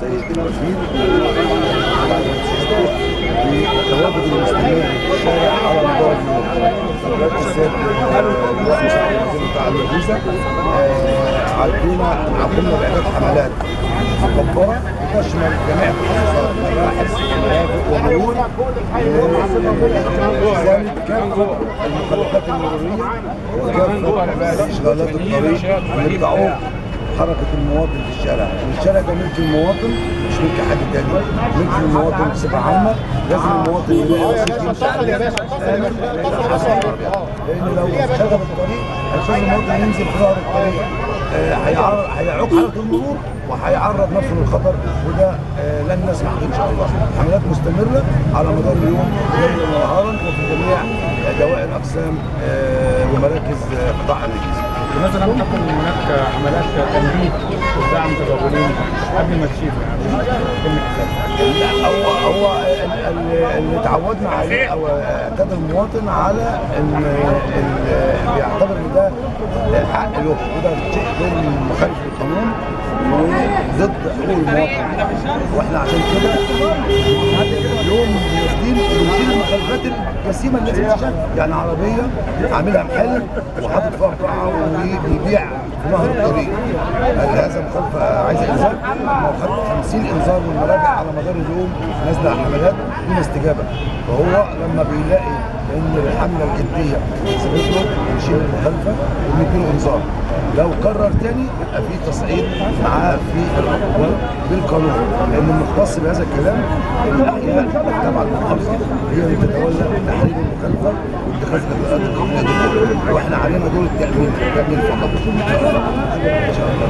السيد الوزير بالتواجد المستمر في الشارع على مدار اليوم بالذات المسؤولين بتاع المدرسه عندنا عندنا بعدد حملات جباره تشمل جميع التخصصات مباحث مرافق ومرور ذلك كافه المخالفات المروريه وكافه اشغالات الطريق اللي بتعوق حركة المواطن في الشارع، الشارع ده ملك المواطن مش ملك حد تاني، ملك المواطن بصفة عامة، لازم المواطن يلاقي وسيط يمشي عليه آمن إذا حصل لأن لو شغل الطريق هيخلي المواطن ينزل في ظهر الطريق آه، هيعر- هيعوق حركة المرور وهيعرض نفسه للخطر وده آه، لن نسمح به ان شاء الله. حملات مستمرة على مدار اليوم ليلا ونهارا وفي جميع دوائر اقسام آه، ومراكز آه، قطاع الرئيس. لماذا لم تكن هناك حملات تنبيه ودعم متظاهرين قبل ما تشيل يعني يتم الحساب؟ لا هو هو ال- ال- اللي اتعودنا عليه او اعتاد المواطن على ان ال- بيعتبر ان ده حق له وده شيء غير مخالف للقانون وضد حقوق المواطن واحنا عشان كده اليوم بنشيل بنشيل المخالفات الجسيمه التي بتشتغل يعني عربيه عاملها محل وحاطط فيها قطعه وبيبيع في نهر الطريق هل هذا مخالفه عايزه انذار؟ ما هو خد 50 انذار من المراجع على مدار اليوم نازله حملات دون استجابه فهو لما بيلاقي ان الحمله الجديه سببت له نشيل المخالفه ونديله انذار لو كرر تاني يبقى في تصعيد معاه في العقوبات بالقانون لان المختص بهذا الكلام الاحياء تبع المحافظه هي اللي تتولى تحرير المخالفه واتخاذ الاجراءات القانونيه ضده واحنا علينا دور التامين التامين فقط ان شاء الله ان شاء الله